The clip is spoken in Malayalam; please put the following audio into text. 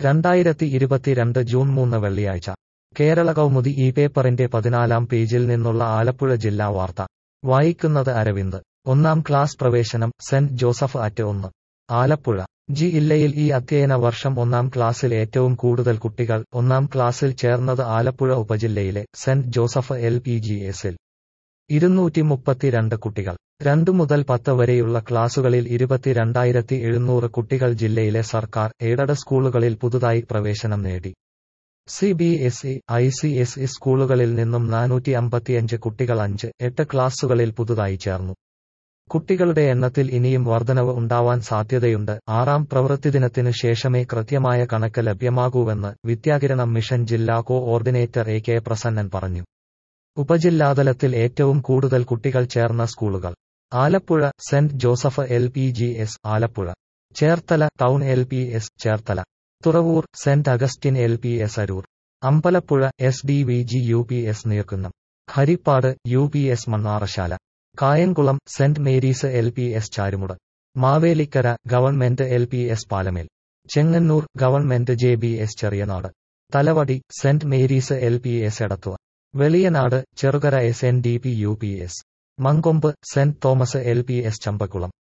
രണ്ടായിരത്തി ഇരുപത്തിരണ്ട് ജൂൺ മൂന്ന് വെള്ളിയാഴ്ച കേരള കൗമുദി ഈ പേപ്പറിന്റെ പതിനാലാം പേജിൽ നിന്നുള്ള ആലപ്പുഴ ജില്ലാ വാർത്ത വായിക്കുന്നത് അരവിന്ദ് ഒന്നാം ക്ലാസ് പ്രവേശനം സെന്റ് ജോസഫ് അറ്റ് ഒന്ന് ആലപ്പുഴ ജി ഇല്ലയിൽ ഈ അധ്യയന വർഷം ഒന്നാം ക്ലാസ്സിൽ ഏറ്റവും കൂടുതൽ കുട്ടികൾ ഒന്നാം ക്ലാസ്സിൽ ചേർന്നത് ആലപ്പുഴ ഉപജില്ലയിലെ Saint Joseph L P G എസിൽ ഇരുന്നൂറ്റി മുപ്പത്തിരണ്ട് കുട്ടികൾ രണ്ടു മുതൽ പത്ത് വരെയുള്ള ക്ലാസുകളിൽ ഇരുപത്തിരണ്ടായിരത്തി എഴുന്നൂറ് കുട്ടികൾ ജില്ലയിലെ സർക്കാർ എയ്ഡഡ് സ്കൂളുകളിൽ പുതുതായി പ്രവേശനം നേടി C B S E I C S E സ്കൂളുകളിൽ നിന്നും നാനൂറ്റി അമ്പത്തിയഞ്ച് കുട്ടികൾ അഞ്ച് എട്ട് ക്ലാസുകളിൽ പുതുതായി ചേർന്നു കുട്ടികളുടെ എണ്ണത്തിൽ ഇനിയും വർധനവ് ഉണ്ടാവാൻ സാധ്യതയുണ്ട് ആറാം പ്രവൃത്തിദിനത്തിനു ശേഷമേ കൃത്യമായ കണക്ക് ലഭ്യമാകൂവെന്ന് വിദ്യാകിരണം മിഷൻ ജില്ലാ coordinator A K Prasannan പറഞ്ഞു ഉപജില്ലാതലത്തിൽ ഏറ്റവും കൂടുതൽ കുട്ടികൾ ചേർന്ന സ്കൂളുകൾ Alappuzha Saint Joseph L P G S Alappuzha Cherthala town L P S Cherthala Thuravoor Saint Augustine L P S Aroor Ambalappuzha S D V G U P S Neerkunnam Haripad U P S Mannarasala Kayamkulam Saint Mary's L P S Charummood Mavelikkara government L P S Palamel Chengannur government J B S Cheriyanad Thalavady Saint Mary's L P S Edathua Veliyanad Cherukara S N D P U P S Mankombu Saint Thomas L P S Champakulam